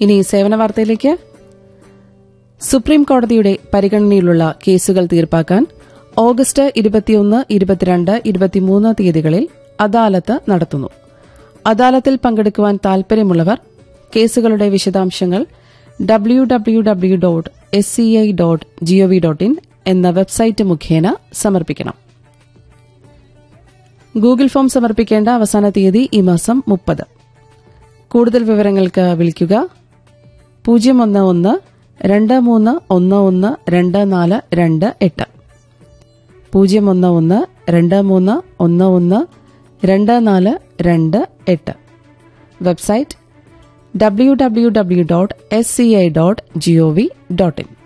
ഇനി സേവന വാർത്തയിലേക്ക് സുപ്രീം കോടതിയുടെ പരിഗണനയിലുള്ള കേസുകൾ തീർപ്പാക്കാൻ ഓഗസ്റ്റ് ഇരുപത്തിയൊന്ന് ഇരുപത്തിരണ്ട് ഇരുപത്തിമൂന്ന് തീയതികളിൽ അദാലത്ത് നടത്തുന്നു അദാലത്തിൽ പങ്കെടുക്കുവാൻ താൽപര്യമുള്ളവർ കേസുകളുടെ വിശദാംശങ്ങൾ W W W dot S C I dot G O V dot in എന്ന വെബ്സൈറ്റ് മുഖേന സമർപ്പിക്കണം ഗൂഗിൾ ഫോം സമർപ്പിക്കേണ്ട അവസാന തീയതി ഈ മാസം മുപ്പത് കൂടുതൽ വിവരങ്ങൾക്ക് വിളിക്കുക പൂജ്യം ഒന്ന് ഒന്ന് രണ്ട് മൂന്ന് ഒന്ന് ഒന്ന് രണ്ട് നാല് രണ്ട് എട്ട് പൂജ്യം ഒന്ന് ഒന്ന് രണ്ട് മൂന്ന് ഒന്ന് ഒന്ന് രണ്ട് നാല് രണ്ട് എട്ട് website W W W dot S C I dot G O V dot in